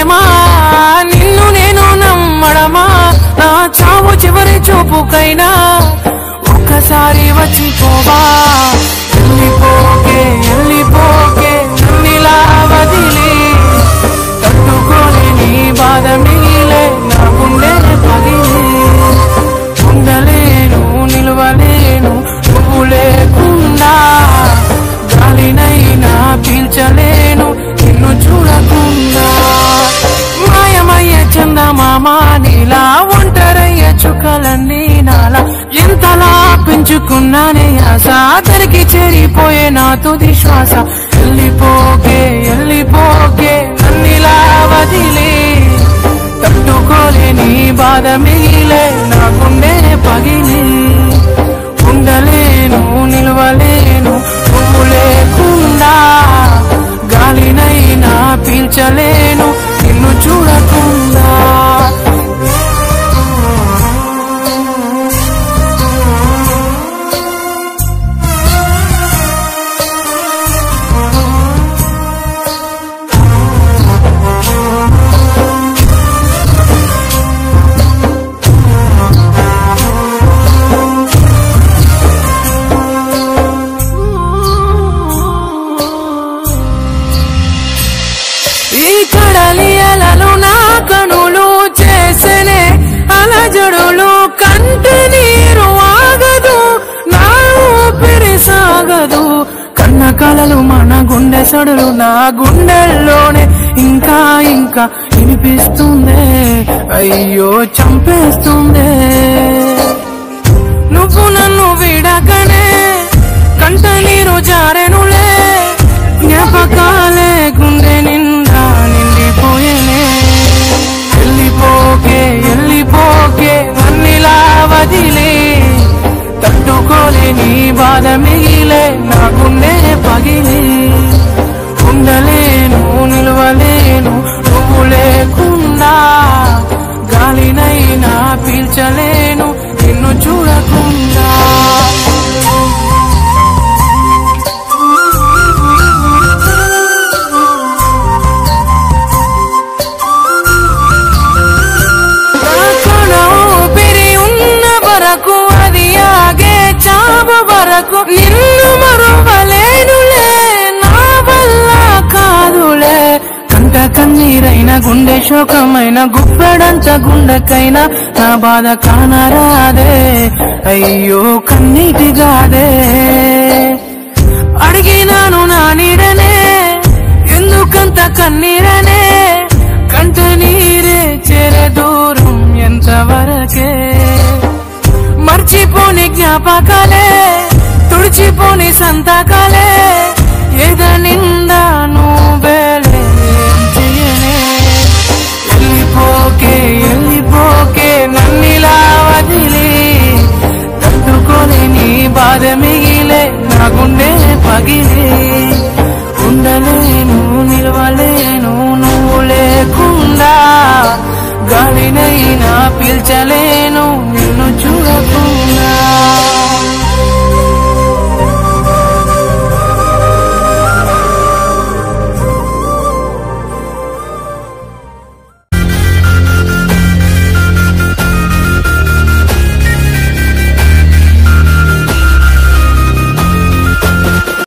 ప్రేమ నిన్ను నేను నమ్మడమా నా చావు చివరి చూపుకైనా ఒక్కసారి వచ్చిపోవా వెళ్ళిపోకే వెళ్ళిపోకే నన్నిలా వదిలి తట్టుకోలేని బాధ మిగిలే నా గుండె పగిలే ఉండలేను నిలవలేను నువ్వు లేకుండా గాలినైనా పీల్చలేను నిన్ను చూడకుండా మాయమయ్య చందమామ నీలా ఒంటరయ్య చుక్కలన్నీ నాలా ఎంతలా పెంచుకున్నానే ఆశ తరికి చేరిపోయే నా తుది శ్వాస వెళ్ళిపోకే వెళ్ళిపోకే నన్నిలా వదిలే తట్టుకోలేని బాధ మిగిలే నా గుండె పగిలి ఉండలేను నిలవలేను నువ్వు లేకుండా గాలినైనా పీల్చలేను నిన్ను చూడకుండా ఈ కడలి అలలు నా కనులు చేసనే అలజడులు కంటి నీరు ఆగదు నా ఊపిరి సాగదు కన్న కలలు మన గుండె సడులు నా గుండెల్లోనే ఇంకా ఇంకా వినిపిస్తుందే అయ్యో చంపేస్తుందే నువ్వు నన్ను విడకనే కంట నీరు జారెనులే జ్ఞాపకాలే గుండె నిండా నిండిపోయేనే వెళ్ళిపోకే వెళ్ళిపోకే నన్నిలా వదిలే తట్టుకోలేని బాధ మిగిలే నా గుండె పగిలి ఉండలేను నిలవలేను నువ్వు లేకుండా గాలినైనా పీల్చలేను నిన్ను చూడకుండా నా కణ ఊపిరి ఉన్న వరకు అది ఆగే చావు వరకు నిన్ను మరువలేనులే నా వల్ల కాదులే కంట కన్నీరైన గుండె శోకమైన గుప్పెడంత గుండెకైనా నా బాధ కానరాదే అయ్యో కన్నీటిగాదే అడిగినాను నా నీడనే ఎందుకంత కన్నీరనే కంట నీరే చేరే దూరం ఎంతవరకే మర్చిపోని జ్ఞాపకాలే తుడిచిపోని సంతకాలే ఎద నిండా నువ్వేలే ఏం చెయ్యనే వెళ్ళిపోకే వెళ్ళిపోకే నన్నిలా వదిలి తట్టుకోలేని బాధ మిగిలే నా గుండె పగిలి ఉండలేను నిలవలేను నువ్వు లేకుండా గాలినైనా పీల్చలేను